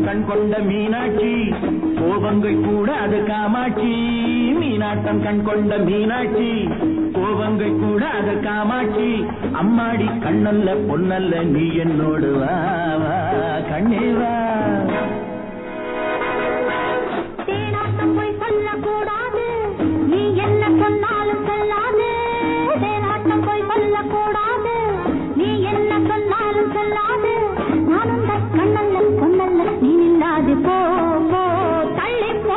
கண் கொண்ட மீனாட்சி கோபங்கை கூட அது காமாட்சி மீனாட்டம் கண் கொண்ட மீனாட்சி கோபங்கை கூட அது காமாட்சி அம்மாடி கண்ணல்ல பொன்னல்ல நீ என்னோடு வா வா கண்ணே வா தேனாட்டம் போய் சொல்லக்கூடாது நீ என்ன சொன்னாலும் சொல்லாது தேனாட்டம் போய் சொல்லக்கூடாது நீ என்ன சொன்னாலும் சொல்லாது நானும் தான் கண்ணல்ல பொன்னல்ல நீ இல்லாது போ போ தள்ளி போ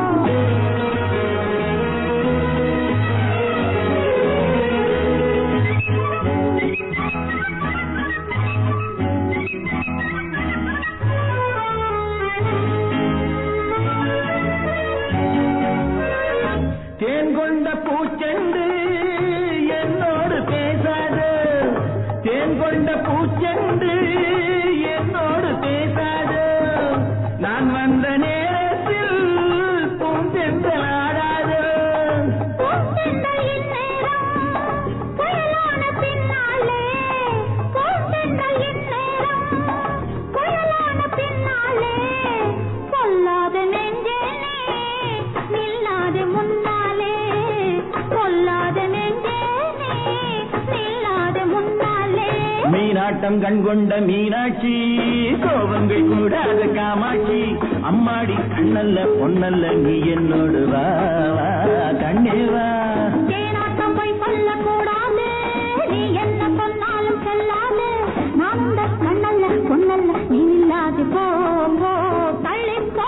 தேன் கொண்ட பூச்செண்டு என்னோடு பேசாது தேன் கொண்ட பூச்செண்டு என்னோடு பேசாது நான் வந்த நேரத்தில் பூந்தென்றல் ஆடாது பூந்தென்றல் இந்நேரம் புயலான பின்னாலே பூந்தென்றல் இந்நேரம் புயலான பின்னாலே சொல்லாத நெஞ்சேனே நில்லாத முன்னாலே சொல்லாத நெஞ்சேனே நில்லாத முன்னாலே மீனாட்டம் கண் கொண்ட மீனாட்சி கோபங்கள் கூட அது காமாட்சி அம்மாடி கண்ணல்ல பொன்னல்ல நீ என்னோடு வா வா கண்ணே வா தேனாட்டம் போய் சொல்லக்கூடாது நீ என்ன சொன்னாலும் சொல்லாது நான் இந்த கண்ணல்ல பொன்னல்ல நீ இல்லாது போ போ தள்ளி போ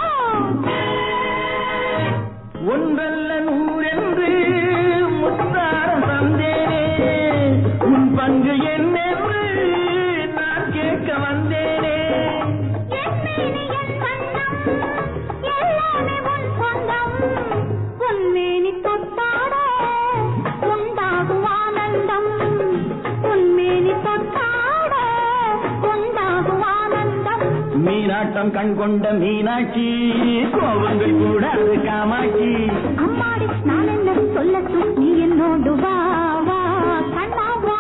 ஒன்றல்ல நூறென்று முத்தாரம் தந்தேனே உன் பங்கு என்னென்று நான் கேட்க வந்தேனே என் மேனி என் வண்ணம் எல்லாமே உன் சொந்தம் உன் மேனி தொட்டாட உண்டாகும் ஆனந்தம் உன் மேனி தொட்டாட உண்டாகும் ஆனந்தம் மீனாட்டம் கண் கொண்ட மீனாட்சி கோபங்கள் கூட அது காமாட்சி அம்மாடி நான் என்ன சொல்லட்டும் நீ என்னோடு வா வா கண்ணா வா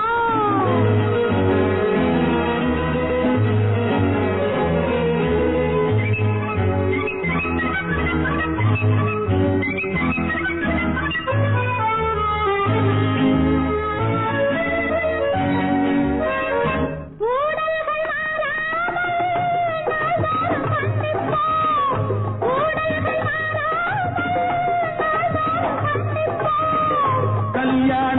ஊடல்கள் மாறாமல் நாள்தோறும் சந்திப்போம். ஊடல்கள் மாறாமல் நாள்தோறும் சந்திப்போம். கல்யாண